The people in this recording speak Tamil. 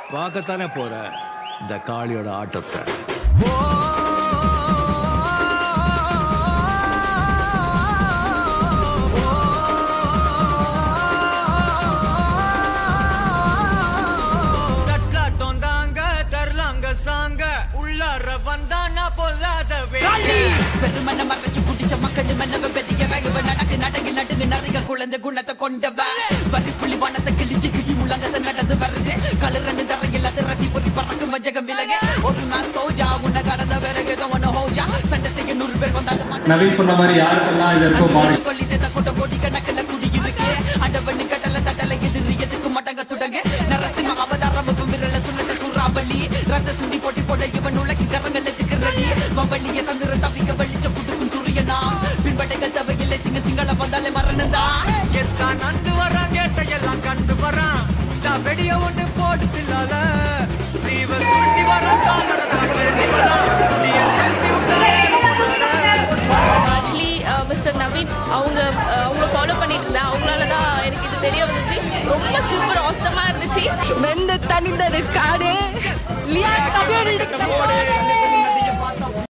பார்க்கத்தானே போற இந்த காளியோட ஆட்டத்தை தட்லாட்டம் தாங்க தரலாங்க சாங்க உள்ளார வந்தானா பொல்லாத வேலை பெருமன மறைச்சு குடிச்ச மக்கள் மன்னவ பெரிய வேகவ நடக்கு நடங்கு நடுங்கு நிறைய குழந்தை குணத்தை கொண்டவ வரி புலி வனத்தை கிழிச்சு கிடி முழங்கத்தை நடந்து வருது கலரண்டு தரையில் அது ரத்தி பொறி பறக்கும் வஞ்சகம் விலகு ஒரு நாள் சோஜா உன்னை கடந்த பிறகு ஒன்னு ஹோஜா சண்டை செய்ய நூறு பேர் வந்தாலும் நவீன் சொன்ன மாதிரி யாருக்கெல்லாம் இது இருக்கோ பாடி சொல்லி சேர்த்த கூட்ட கோடி கணக்குல குடி இருக்கு அடவண்ணு கடல தட்டல எதிரி எதுக்கு மடங்க துடங்க நரசிம்ம அவதாரம் விரல சுழட்ட சூறாவளி ரத்த சிந்தி போட்டி போட இவன் உலகி கரங்கள் எதுக்குறடி வம்பளிய சந்திர தப்பிக்க வலிச்ச புட்டுக்கும் சூரியனா பின்படைகள் தவையில்லை சிங்க சிங்கள வந்தாலே மரணந்தா எத்தான் நந்து வரான் கேட்ட எல்லாம் கண்டு வரான் நான் வெடிய ஒண்ணு போட்டு தில்லால ஸ்ரீவ சுண்டி வரான் தாமர தாண்டி வரான் சீர் செல்வி ஆக்சுவலி மிஸ்டர் நவீன் அவங்க அஹ், அவங்கள ஃபாலோ பண்ணிட்டு இருந்தேன் அவங்களால தான் எனக்கு இது தெரிய வந்துச்சு ரொம்ப சூப்பர் ஆசமா இருந்துச்சு வெந்து தனிந்தது காடு லியா கபேர்